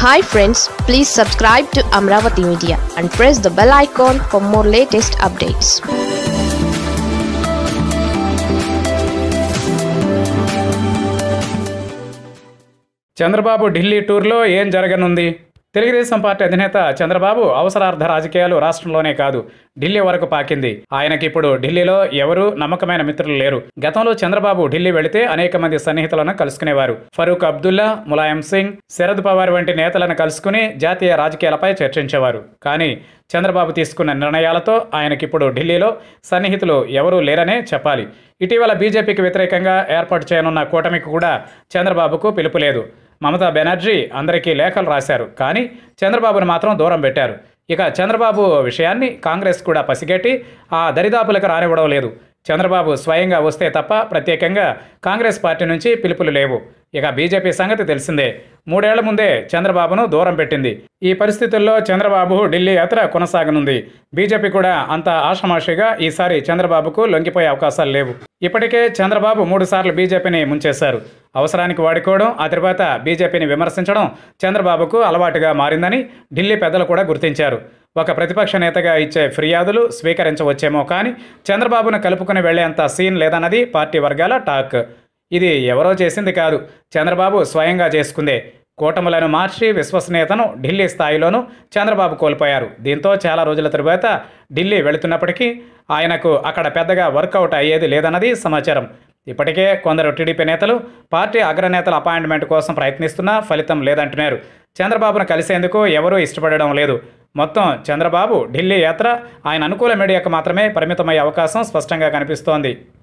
hi friends please subscribe to Amaravati media and press the bell icon for more latest updates Chandrababu Delhi టూర్లో ఏం జరగనుంది Telugu Desam party అధినేత చంద్రబాబు అవసరార్థ రాజకీయాలు రాష్ట్రంలోనే కాదు ఢిల్లీ వరకు పాకింది ఆయనకి ఇప్పుడు ఢిల్లీలో ఎవరూ నమ్మకమైన మిత్రులు లేరు గతంలో చంద్రబాబు ఢిల్లీ వెళితే అనేక మంది సన్నిహితులను కలుసుకునేవారు ఫరూక్ అబ్దుల్లా ములాయం సింగ్ శరద్ పవార్ వంటి నేతలను కలుసుకుని జాతీయ రాజకీయాలపై చర్చించేవారు కానీ చంద్రబాబు తీసుకున్న నిర్ణయాలతో ఆయనకిప్పుడు ఢిల్లీలో సన్నిహితులు ఎవరూ లేరనే చెప్పాలి ఇటీవల బీజేపీకి వ్యతిరేకంగా ఏర్పాటు చేయనున్న కూటమికి కూడా చంద్రబాబుకు పిలుపు లేదు మమతా బెనర్జీ అందరికీ లేఖలు రాశారు కానీ చంద్రబాబును మాత్రం దూరం పెట్టారు ఇక చంద్రబాబు విషయాన్ని కాంగ్రెస్ కూడా పసిగట్టి ఆ దరిదాపులకు రానివ్వడం లేదు చంద్రబాబు స్వయంగా వస్తే తప్ప ప్రత్యేకంగా కాంగ్రెస్ పార్టీ నుంచి పిలుపులు లేవు ఇక బీజేపీ సంగతి తెలిసిందే మూడేళ్ల ముందే చంద్రబాబును దూరం పెట్టింది ఈ పరిస్థితుల్లో చంద్రబాబు ఢిల్లీ యాత్ర కొనసాగనుంది బీజేపీ కూడా అంత ఆషమాషిగా ఈసారి చంద్రబాబుకు లొంగిపోయే అవకాశాలు లేవు ఇప్పటికే చంద్రబాబు మూడుసార్లు బీజేపీని ముంచేశారు అవసరానికి వాడుకోవడం ఆ తర్వాత బీజేపీని విమర్శించడం చంద్రబాబుకు అలవాటుగా మారిందని ఢిల్లీ పెద్దలు కూడా గుర్తించారు ఒక ప్రతిపక్ష నేతగా ఇచ్చే ఫిర్యాదులు స్వీకరించవచ్చేమో కానీ చంద్రబాబును కలుపుకుని వెళ్లేంత సీన్ లేదన్నది పార్టీ వర్గాల టాక్ ఇది ఎవరో చేసింది కాదు చంద్రబాబు స్వయంగా చేసుకుందే కూటములను మార్చి విశ్వసనీయతను ఢిల్లీ స్థాయిలోనూ చంద్రబాబు కోల్పోయారు దీంతో చాలా రోజుల తరువాత ఢిల్లీ వెళుతున్నప్పటికీ ఆయనకు అక్కడ పెద్దగా వర్కౌట్ అయ్యేది లేదన్నది సమాచారం ఇప్పటికే కొందరు టీడీపీ నేతలు పార్టీ అగ్రనేతల అపాయింట్మెంట్ కోసం ప్రయత్నిస్తున్నా ఫలితం లేదంటున్నారు చంద్రబాబును కలిసేందుకు ఎవరూ ఇష్టపడడం లేదు మొత్తం చంద్రబాబు ఢిల్లీ యాత్ర ఆయన అనుకూల మీడియాకు మాత్రమే పరిమితమయ్యే అవకాశం స్పష్టంగా కనిపిస్తోంది